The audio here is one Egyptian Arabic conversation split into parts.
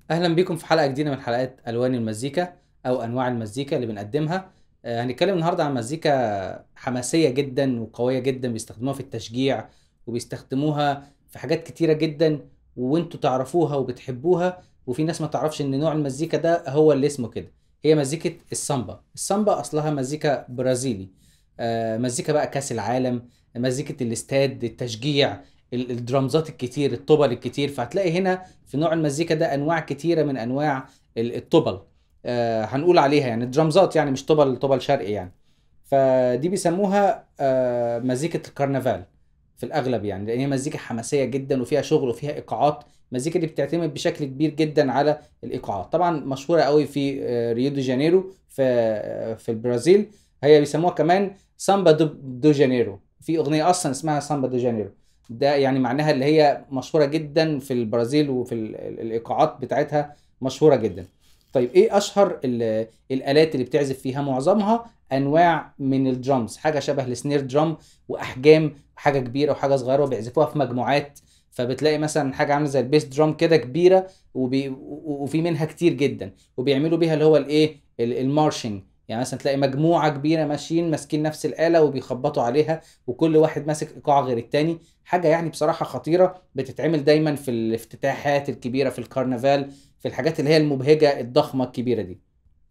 اهلا بيكم في حلقه جديده من حلقات الوان المزيكا او انواع المزيكا اللي بنقدمها آه، هنتكلم النهارده عن مزيكا حماسيه جدا وقويه جدا بيستخدموها في التشجيع وبيستخدموها في حاجات كتيره جدا وانتوا تعرفوها وبتحبوها وفي ناس ما تعرفش ان نوع المزيكا ده هو اللي اسمه كده هي مزيكه السامبا السامبا اصلها مزيكا برازيلي آه، مزيكا بقى كاس العالم مزيكه الاستاد التشجيع ال- الدرامزات الكتير الطبل الكتير فهتلاقي هنا في نوع المزيكا ده انواع كتيره من انواع ال- الطبل آه هنقول عليها يعني درامزات يعني مش طبل طبل شرقي يعني فدي بيسموها آه مزيكه الكرنفال في الاغلب يعني لان هي مزيكا حماسيه جدا وفيها شغل وفيها ايقاعات المزيكا دي بتعتمد بشكل كبير جدا على الايقاعات طبعا مشهوره قوي في آه، ريو دي جانيرو في آه، في البرازيل هي بيسموها كمان سامبا دو, دو جانيرو في اغنيه اصلا اسمها سامبا دو جانيرو ده يعني معناها اللي هي مشهوره جدا في البرازيل وفي ال- ال- الايقاعات بتاعتها مشهوره جدا طيب ايه اشهر ال- الالات اللي بتعزف فيها معظمها انواع من الدرامز حاجه شبه السنير درام واحجام حاجه كبيره وحاجه صغيره وبيعزفوها في مجموعات فبتلاقي مثلا حاجه عامله زي البيس درام كده كبيره وبي... و- وفي منها كتير جدا وبيعملوا بيها اللي هو الايه ال- المارشنج يعني مثلا تلاقي مجموعه كبيره ماشيين ماسكين نفس الاله وبيخبطوا عليها وكل واحد ماسك ايقاع غير التاني حاجه يعني بصراحه خطيره بتتعمل دايما في الافتتاحات الكبيره في الكرنفال في الحاجات اللي هي المبهجه الضخمه الكبيره دي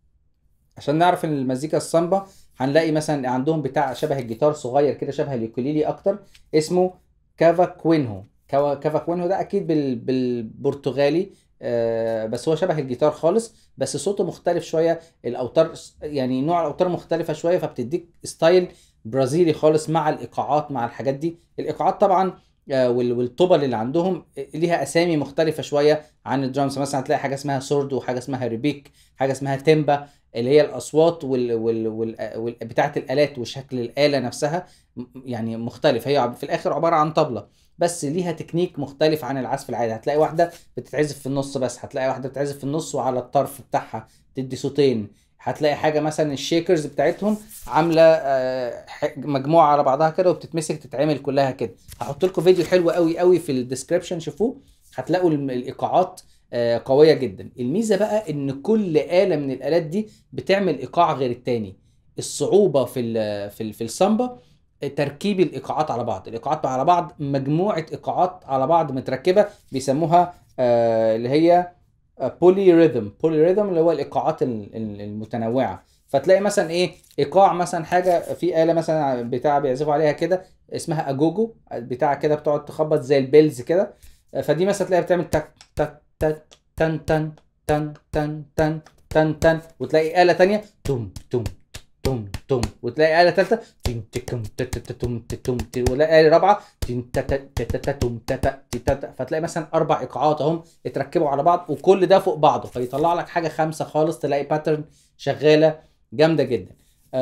عشان نعرف ان المزيكا السامبا هنلاقي مثلا عندهم بتاع شبه الجيتار صغير كده شبه اليوكليلي اكتر اسمه كافا كوينهو كافا كافا كوينهو ده اكيد بال... بالبرتغالي آه بس هو شبه الجيتار خالص بس صوته مختلف شويه الاوتار يعني نوع الاوتار مختلفه شويه فبتديك ستايل برازيلي خالص مع الايقاعات مع الحاجات دي الايقاعات طبعا آه، وال- والطبل اللي عندهم ليها اسامي مختلفه شويه عن الدرامز مثلا هتلاقي حاجه اسمها سورد وحاجه اسمها ريبيك حاجه اسمها تيمبا اللي هي الاصوات وال... وال... وال... وال... بتاعه الالات وشكل الاله نفسها م- يعني مختلف هي في الاخر عباره عن طبله بس ليها تكنيك مختلف عن العزف العادي هتلاقي واحده بتتعزف في النص بس هتلاقي واحده بتتعزف في النص وعلى الطرف بتاعها تدي صوتين هتلاقي حاجه مثلا الشيكرز بتاعتهم عامله آه، ح- مجموعه على بعضها كده وبتتمسك تتعمل كلها كده هحط لكم فيديو حلو قوي قوي في الديسكربشن شوفوه هتلاقوا الم- الايقاعات آه، قويه جدا الميزه بقى ان كل اله من الالات دي بتعمل ايقاع غير التاني الصعوبه في ال في ال في السامبا تركيب الايقاعات على بعض الايقاعات على بعض مجموعه ايقاعات على بعض متركبه بيسموها آه، اللي هي بولي ريذم بولي ريذم اللي هو الايقاعات ال- ال- المتنوعه فتلاقي مثلا ايه ايقاع مثلا حاجه في اله مثلا بتاع بيعزفوا عليها كده اسمها اجوجو بتاع كده بتقعد تخبط زي البيلز كده فدي مثلا تلاقيها بتعمل تك تك تك تن تن تن تن تن تن تن وتلاقي آلة تانية توم توم توم توم وتلاقي آلة تالتة تم تكم تت توم تتم ت- وتلاقي آلة رابعة تم تت تت توم تت تت فتلاقي مثلا أربع إيقاعات أهم اتركبوا على بعض وكل ده فوق بعضه فيطلع لك حاجة خمسة خالص تلاقي باترن شغالة جامدة جدا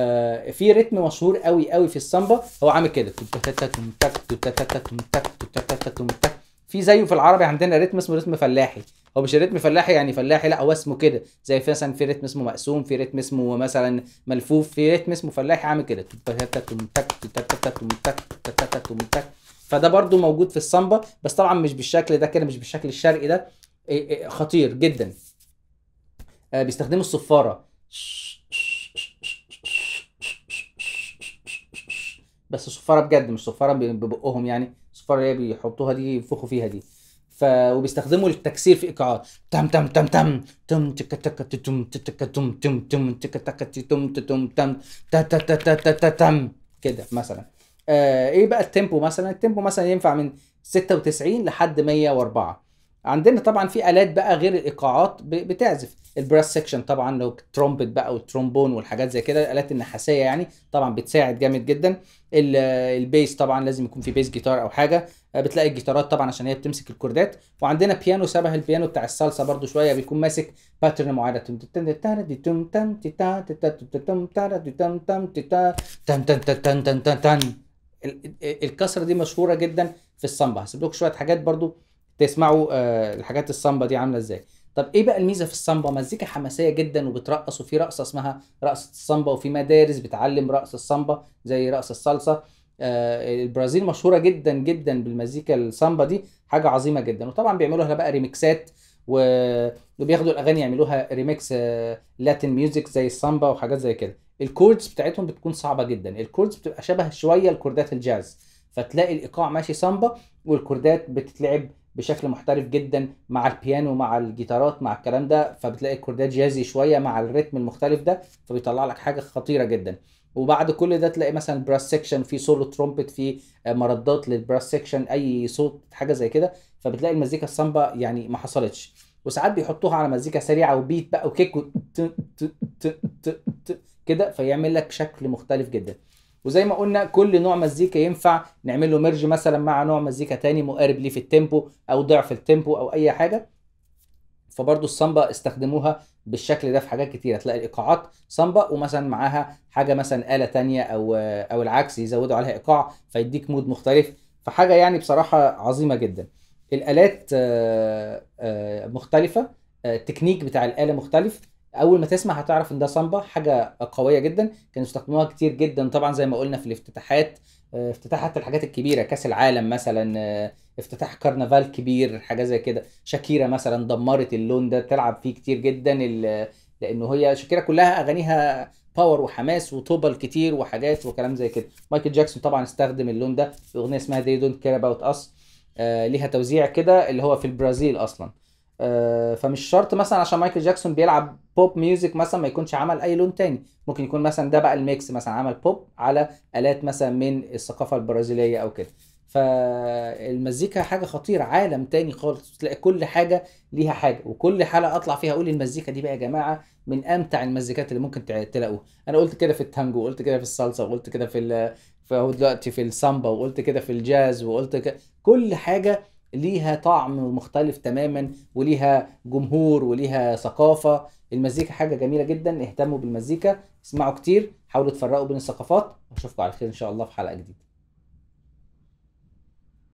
آه في رتم مشهور قوي قوي في السامبا هو عامل كده توم تت توم تك توم تت توم تك توم تت توم تك في زيه في العربي عندنا رتم اسمه رتم فلاحي هو مش رتم فلاحي يعني فلاحي لا هو اسمه كده زي في مثلا في رتم اسمه مقسوم في رتم اسمه مثلا ملفوف في رتم اسمه فلاحي عامل كده فده برضو موجود في السامبا بس طبعا مش بالشكل ده كده مش بالشكل الشرقي ده إيه إيه خطير جدا آه، بيستخدموا الصفارة بس صفارة بجد مش صفارة ب- ببقهم يعني الصفارة اللي هي بيحطوها دي ينفخوا فيها دي ف وبيستخدموا التكسير في ايقاعات تم تم تم تم تم تك تك تم تك تم تم تم تك تك تم تم تم تا تا تا تا تا تا تم كده مثلا آه ايه بقى التيمبو مثلا التيمبو مثلا ينفع من 96 لحد 104 عندنا طبعا في الات بقى غير الايقاعات ب- بتعزف البراس سيكشن طبعا لو ترومبت بقى والترومبون والحاجات زي كده الالات النحاسيه يعني طبعا بتساعد جامد جدا ال- البيس طبعا لازم يكون في بيس جيتار او حاجه آه، بتلاقي الجيتارات طبعا عشان هي بتمسك الكوردات وعندنا بيانو شبه البيانو بتاع الصلصه برضو شويه بيكون ماسك باترن معينه تم تم تم تم تم تم تم تم تم تم تم تم تم تم تم ال- ال- الكسره دي مشهوره جدا في السامبا هسيب لكم شويه حاجات برضو تسمعوا آه، الحاجات السامبا دي عامله ازاي طب ايه بقى الميزه في السامبا مزيكا حماسيه جدا وبترقص وفي رقصه اسمها رقصه السامبا وفي مدارس بتعلم رقص السامبا زي رقص الصلصه آه، البرازيل مشهوره جدا جدا بالمزيكا السامبا دي حاجه عظيمه جدا وطبعا بيعملوا لها بقى ريميكسات و- وبياخدوا الاغاني يعملوها ريميكس لاتين ميوزك زي السامبا وحاجات زي كده الكوردز بتاعتهم بتكون صعبه جدا الكوردز بتبقى شبه شويه الكوردات الجاز فتلاقي الايقاع ماشي سامبا والكوردات بتتلعب بشكل محترف جدا مع البيانو مع الجيتارات مع الكلام ده فبتلاقي الكوردات جازي شويه مع الريتم المختلف ده فبيطلع لك حاجه خطيره جدا وبعد كل ده تلاقي مثلا براس سيكشن في سولو ترومبت في آه، مردات للبراس سيكشن اي صوت حاجه زي كده فبتلاقي المزيكا السامبا يعني ما حصلتش وساعات بيحطوها على مزيكا سريعه وبيت بقى وكيك و ت- ت- ت- ت- ت- كده فيعمل لك شكل مختلف جدا وزي ما قلنا كل نوع مزيكا ينفع نعمل له ميرج مثلا مع نوع مزيكا تاني مقارب ليه في التيمبو او ضعف التيمبو او اي حاجه فبرضو السامبا استخدموها بالشكل ده في حاجات كتير هتلاقي الايقاعات سامبا ومثلا معاها حاجه مثلا آلة تانية او او العكس يزودوا عليها ايقاع فيديك مود مختلف فحاجه يعني بصراحه عظيمه جدا الالات آه، آه، مختلفه آه، التكنيك بتاع الاله مختلف اول ما تسمع هتعرف ان ده سامبا حاجه قويه جدا كانوا استخدموها كتير جدا طبعا زي ما قلنا في الافتتاحات آه، افتتاحات الحاجات الكبيره كاس العالم مثلا آه، افتتاح كرنفال كبير حاجه زي كده شاكيرا مثلا دمرت اللون ده تلعب فيه كتير جدا ال- لانه هي شاكيرا كلها اغانيها باور وحماس وطبل كتير وحاجات وكلام زي كده مايكل جاكسون طبعا استخدم اللون ده في اغنيه اسمها They Don't Care About Us آه ليها توزيع كده اللي هو في البرازيل اصلا آه فمش شرط مثلا عشان مايكل جاكسون بيلعب بوب ميوزك مثلا ما يكونش عمل اي لون تاني ممكن يكون مثلا ده بقى الميكس مثلا عمل بوب على الات مثلا من الثقافه البرازيليه او كده فالمزيكا حاجه خطيره عالم تاني خالص تلاقي كل حاجه ليها حاجه وكل حلقه اطلع فيها اقول المزيكا دي بقى يا جماعه من امتع المزيكات اللي ممكن تع- تلاقوها انا قلت كده في التانجو وقلت كده في الصلصه وقلت كده في ال- فهو دلوقتي في السامبا وقلت كده في الجاز وقلت كده كل حاجه ليها طعم مختلف تماما وليها جمهور وليها ثقافه المزيكا حاجه جميله جدا اهتموا بالمزيكا اسمعوا كتير حاولوا تفرقوا بين الثقافات واشوفكم على خير ان شاء الله في حلقه جديده